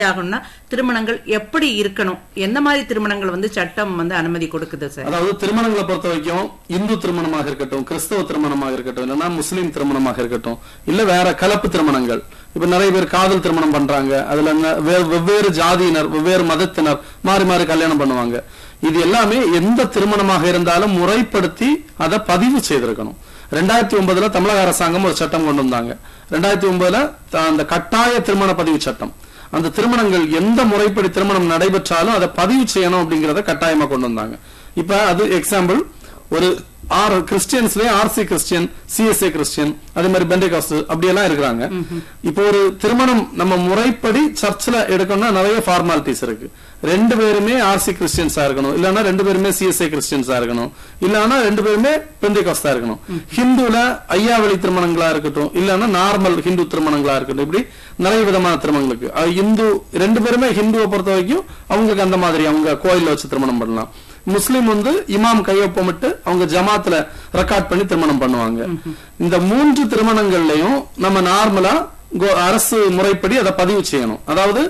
ஆகணும்னா திருமணங்கள் எப்படி இருக்கணும் எந்த மாதிரி திருமணங்கள் வந்து சட்டம் வந்து அனுமதி கொடுக்குது சார் அதாவது திருமணங்களை பொறுத்த வரைக்கும் இந்து திருமணமாக இருக்கட்டும் கிறிஸ்தவ திருமணமாக இருக்கட்டும் இல்லைன்னா முஸ்லீம் திருமணமாக இருக்கட்டும் இல்ல வேற கலப்பு திருமணங்கள் இப்ப நிறைய பேர் காதல் திருமணம் பண்றாங்க அதுல ந- வே- வெவ்வேறு ஜாதியினர் வெவ்வேறு மதத்தினர் மாறி மாறி கல்யாணம் பண்ணுவாங்க இது எல்லாமே எந்த திருமணமாக இருந்தாலும் முறைப்படுத்தி அதை பதிவு செய்திருக்கணும் ரெண்டாயிரத்தி ஒன்பதுல தமிழக அரசாங்கம் ஒரு சட்டம் கொண்டு வந்தாங்க ரெண்டாயிரத்தி ஒன்பதுல த- அந்த கட்டாய திருமண பதிவு சட்டம் அந்த திருமணங்கள் எந்த முறைப்படி திருமணம் நடைபெற்றாலும் அதை பதிவு செய்யணும் அப்படிங்கறத கட்டாயமா கொண்டு வந்தாங்க இப்ப அது எக்ஸாம்பிள் ஒரு ஆர் கிறிஸ்டியன்ஸ்லயே ஆர்சி கிறிஸ்டியன் சிஎஸ்ஏ கிறிஸ்டியன் அதே மாதிரி பெண்டகாஸ்ட் அப்படியெல்லாம் இருக்கிறாங்க இப்போ ஒரு திருமணம் நம்ம முறைப்படி சர்ச்சில் எடுக்கணும்னா நிறைய ஃபார்மாலிட்டிஸ் இருக்கு ரெண்டு பேருமே ஆர்சி கிறிஸ்டியன்ஸா இருக்கணும் இல்லைன்னா ரெண்டு பேருமே சிஎஸ்ஐ கிறிஸ்டியன்ஸா இருக்கணும் இல்லைன்னா ரெண்டு பேருமே பெந்தகாஸ்டா இருக்கணும் ஹிந்துல ஐயாவளி திருமணங்களா இருக்கட்டும் இல்லைன்னா நார்மல் ஹிந்து திருமணங்களா இருக்கட்டும் இப்படி நிறைய விதமான திருமணங்களுக்கு அஹ் இந்து ரெண்டு பேருமே ஹிந்துவை பொறுத்த வரைக்கும் அவங்களுக்கு அந்த மாதிரி அவங்க கோயில்ல வச்சு திருமணம் பண்ணலாம் முஸ்லீம் வந்து இமாம் கையொப்பமிட்டு அவங்க ஜமாத்துல ரெக்கார்ட் பண்ணி திருமணம் பண்ணுவாங்க இந்த மூன்று திருமணங்கள்லயும் நம்ம நார்மலா கோ- அரசு முறைப்படி அதை பதிவு செய்யணும் அதாவது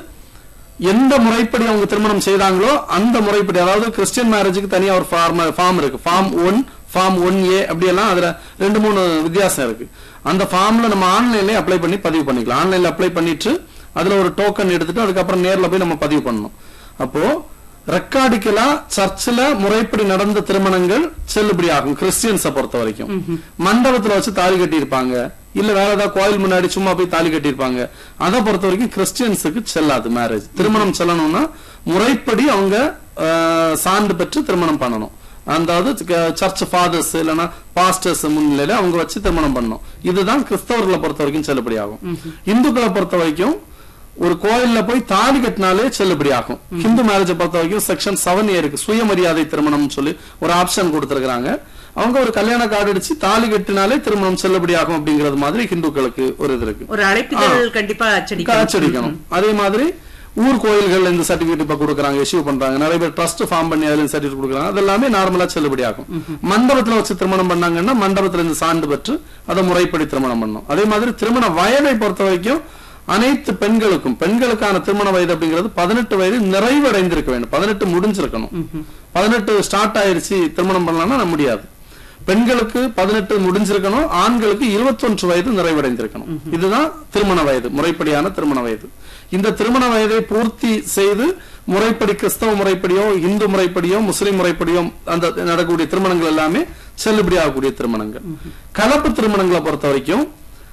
எந்த முறைப்படி அவங்க திருமணம் செய்தாங்களோ அந்த முறைப்படி அதாவது கிறிஸ்டியன் மேரேஜுக்கு தனியா ஒரு ஃபார்ம் ஃபார்ம் இருக்கு form one form one A அப்படியெல்லாம் அதுல ரெண்டு மூணு வித்தியாசம் இருக்கு அந்த ஃபார்ம்ல நம்ம ஆன்லைன்லயே அப்ளை பண்ணி பதிவு பண்ணிக்கலாம் ஆன்லைன்ல அப்ளை பண்ணிட்டு அதுல ஒரு டோக்கன் எடுத்துட்டு அதுக்கப்புறம் நேர்ல போய் நம்ம பதிவு பண்ணணும் அப்போ ரெக்கார்டிக்கலா சர்ச்சில் முறைப்படி நடந்த திருமணங்கள் செல்லுபடி ஆகும் கிறிஸ்டியன்ஸை பொறுத்த வரைக்கும் மண்டபத்துல வச்சு தாலி கட்டியிருப்பாங்க இல்ல வேற ஏதாவது கோயில் முன்னாடி சும்மா போய் தாலி கட்டியிருப்பாங்க அதை பொறுத்த வரைக்கும் கிறிஸ்டியன்ஸுக்கு செல்லாது மேரேஜ் திருமணம் செல்லணும்னா முறைப்படி அவங்க அஹ், சான்று பெற்று திருமணம் பண்ணணும் அதாவது சர்ச் ஃபாதர்ஸ் இல்லைன்னா பாஸ்டர்ஸ் முன்னிலையில அவங்க வச்சு திருமணம் பண்ணணும் இதுதான் கிறிஸ்தவர்களை பொறுத்த வரைக்கும் செல்லுபடி ஆகும் இந்துக்களை பொறுத்த வரைக்கும் ஒரு கோயில்ல போய் தாலி கட்டினாலே செல்லுபடி ஆகும் ஹிந்து மேரேஜை பொறுத்த வரைக்கும் செக்ஷன் செவன் இருக்கு சுயமரியாதை திருமணம் சொல்லி ஒரு ஆப்ஷன் கொடுத்திருக்காங்க அவங்க ஒரு கல்யாண கார்டு அடிச்சு தாலி கட்டினாலே திருமணம் செல்லுபடி ஆகும் அப்படிங்கறது மாதிரி ஹிந்துக்களுக்கு ஒரு இது இருக்கு ஒரு அழைப்பிதழ் கண்டிப்பா அச்சடிக்கணும் அச்சடிக்கணும் அதே மாதிரி ஊர் கோயில்கள் இந்த சர்டிபிகேட் இப்ப கொடுக்குறாங்க இஷ்யூ பண்றாங்க நிறைய பேர் ட்ரஸ்ட் ஃபார்ம் பண்ணி அதுல சர்டிபிகேட் கொடுக்குறாங்க அது எல்லாமே நார்மலா செல்லுபடி ஆகும் மண்டபத்துல வச்சு திருமணம் பண்ணாங்கன்னா மண்டபத்துல இருந்து சான்று பெற்று அதை முறைப்படி திருமணம் பண்ணணும் அதே மாதிரி திருமண வயதை பொறுத்த வரைக்கும் அனைத்து பெண்களுக்கும் பெண்களுக்கான திருமண வயது அப்படிங்கிறது பதினெட்டு வயது நிறைவடைந்திருக்க வேண்டும் பதினெட்டு முடிஞ்சிருக்கணும் பதினெட்டு ஸ்டார்ட் ஆயிருச்சு திருமணம் பண்ணலாம்னா முடியாது பெண்களுக்கு பதினெட்டு முடிஞ்சிருக்கணும் ஆண்களுக்கு இருபத்தொன்று வயது நிறைவடைந்திருக்கணும் இதுதான் திருமண வயது முறைப்படியான திருமண வயது இந்த திருமண வயதை பூர்த்தி செய்து முறைப்படி கிறிஸ்தவ முறைப்படியோ இந்து முறைப்படியோ முஸ்லிம் முறைப்படியோ அந்த நடக்கக்கூடிய திருமணங்கள் எல்லாமே செல்லுபடி ஆகக்கூடிய திருமணங்கள் கலப்பு திருமணங்களை பொறுத்த வரைக்கும்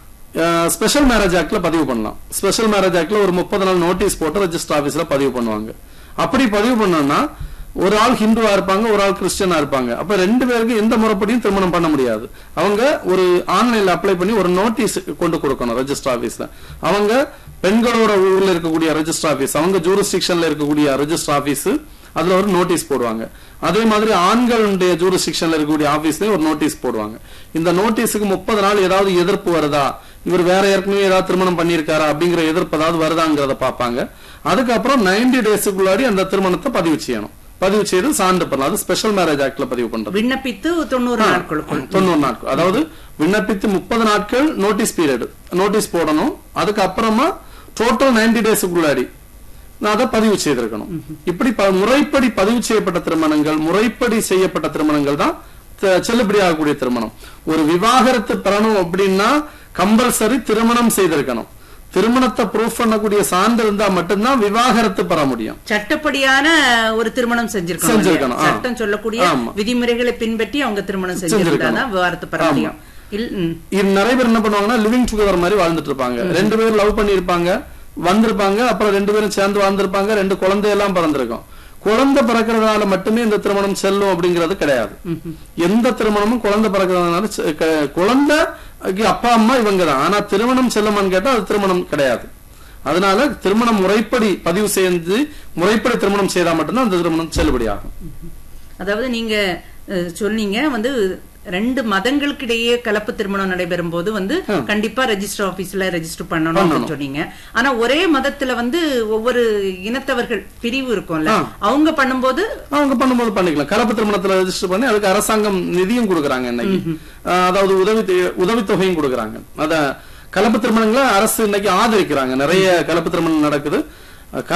ஸ்பெஷல் மேரேஜ் ஆக்ட்ல பதிவு பண்ணலாம் ஸ்பெஷல் மேரேஜ் ஆக்ட்ல ஒரு முப்பது நாள் நோட்டீஸ் போட்டு ரெஜிஸ்டர் ஆபீஸ்ல பதிவு பண்ணுவாங்க அப்படி பதிவு பண்ணோம்னா ஒரு ஆள் ஹிந்துவா இருப்பாங்க ஒரு ஆள் கிறிஸ்டியனா இருப்பாங்க அப்ப ரெண்டு பேருக்கு எந்த முறைப்படியும் திருமணம் பண்ண முடியாது அவங்க ஒரு ஆன்லைன்ல அப்ளை பண்ணி ஒரு நோட்டீஸ் கொண்டு கொடுக்கணும் ரெஜிஸ்டர் ஆபீஸ்ல அவங்க பெண்களோட ஊர்ல இருக்கக்கூடிய ரெஜிஸ்டர் ஆபீஸ் அவங்க ஜூரிஸ்டிக்ஷன்ல இருக்கக்கூடிய ரெஜிஸ்டர் ஆபீஸ் அதுல ஒரு நோட்டீஸ் போடுவாங்க அதே மாதிரி ஆண்களுடைய ஜூரிஸ்டிக்ஷன்ல இருக்கக்கூடிய ஆபீஸ்லயும் ஒரு நோட்டீஸ் போடுவாங்க இந்த நோட்டீஸுக்கு முப்பது நாள் ஏதாவது எதிர்ப்பு வருதா இவர் வேற ஏற்கனவே ஏதாவது திருமணம் பண்ணியிருக்காரா அப்படிங்கிற எதிர்ப்பு ஏதாவது வருதாங்கிறத பார்ப்பாங்க அதுக்கப்புறம் 90 டேஸுக்குள்ளாடி அந்த திருமணத்தை பதிவு செய்யணும் பதிவு செய்து சான்று பண்ணலாம் அது ஸ்பெஷல் மேரேஜ் ஆக்ட்ல பதிவு பண்றது விண்ணப்பித்து தொண்ணூறு நாட்களுக்குள் தொண்ணூறு நாட்கள் அதாவது விண்ணப்பித்து முப்பது நாட்கள் நோட்டீஸ் பீரியட் நோட்டீஸ் போடணும் அதுக்கப்புறமா டோட்டல் 90 டேஸுக்குள்ளாடி நான் அதை பதிவு செய்திருக்கணும் இப்படி ப- முறைப்படி பதிவு செய்யப்பட்ட திருமணங்கள் முறைப்படி செய்யப்பட்ட திருமணங்கள் தான் த- செல்லுபடி ஆகக்கூடிய திருமணம் ஒரு விவாகரத்து பெறணும் அப்படின்னா கம்பல்சரி திருமணம் செய்திருக்கணும் திருமணத்தை ப்ரூஃப் பண்ணக்கூடிய சான்று இருந்தா மட்டும்தான் விவாகரத்து பெற முடியும் சட்டப்படியான ஒரு திருமணம் செஞ்சிருக்கணும் செஞ்சிருக்கணும், இல்லையா? ஆ. சட்டம் சொல்லக்கூடிய ஆமா. விதிமுறைகளை பின்பற்றி அவங்க திருமணம் செஞ்சிருக்கணும். செஞ்சிருந்தாதான் விவாகரத்து பெற ஆமா. முடியும் இல்- ம். இது நிறைய பேர் என்ன பண்ணுவாங்கன்னா லிவிங் டுகெதர் மாதிரி வாழ்ந்துட்டு இருப்பாங்க ரெண்டு பேரும் லவ் பண்ணிருப்பாங்க வந்திருப்பாங்க அப்புறம் ரெண்டு பேரும் சேர்ந்து வாழ்ந்திருப்பாங்க ரெண்டு குழந்தை எல்லாம் பிறந்திருக்கும் குழந்தை பிறக்கிறதுனால மட்டுமே இந்த திருமணம் செல்லும் அப்படிங்கிறது கிடையாது எந்த திருமணமும் குழந்தை பிறக்கிறதுனால செ- க- குழந்தைக்கு அப்பா அம்மா இவங்க தான் ஆனா திருமணம் செல்லுமான்னு கேட்டா அது திருமணம் கிடையாது அதனால திருமணம் முறைப்படி பதிவு செய்து முறைப்படி திருமணம் செய்தா மட்டும்தான் அந்த திருமணம் செல்லுபடியாகும் அதாவது நீங்க அஹ், சொன்னீங்க வந்து ரெண்டு மதங்களுக்கு இடையே கலப்பு திருமணம் நடைபெறும் போது வந்து கண்டிப்பா ரெஜிஸ்டர் ஆபீஸ்ல ரெஜிஸ்டர் பண்ணணும் அப்படின்னு சொன்னீங்க ஆனா ஒரே மதத்துல வந்து ஒவ்வொரு இனத்தவர்கள் பிரிவு இருக்கும்ல அவங்க பண்ணும்போது அவங்க பண்ணும்போது பண்ணிக்கலாம் கலப்பு திருமணத்துல ரெஜிஸ்டர் பண்ணி அதுக்கு அரசாங்கம் நிதியும் கொடுக்கறாங்க இன்னைக்கு அஹ் அதாவது உதவி உதவித்தொகையும் கொடுக்கறாங்க அத கலப்பு திருமணங்களை அரசு இன்னைக்கு ஆதரிக்கிறாங்க நிறைய கலப்பு திருமணம் நடக்குது அஹ்,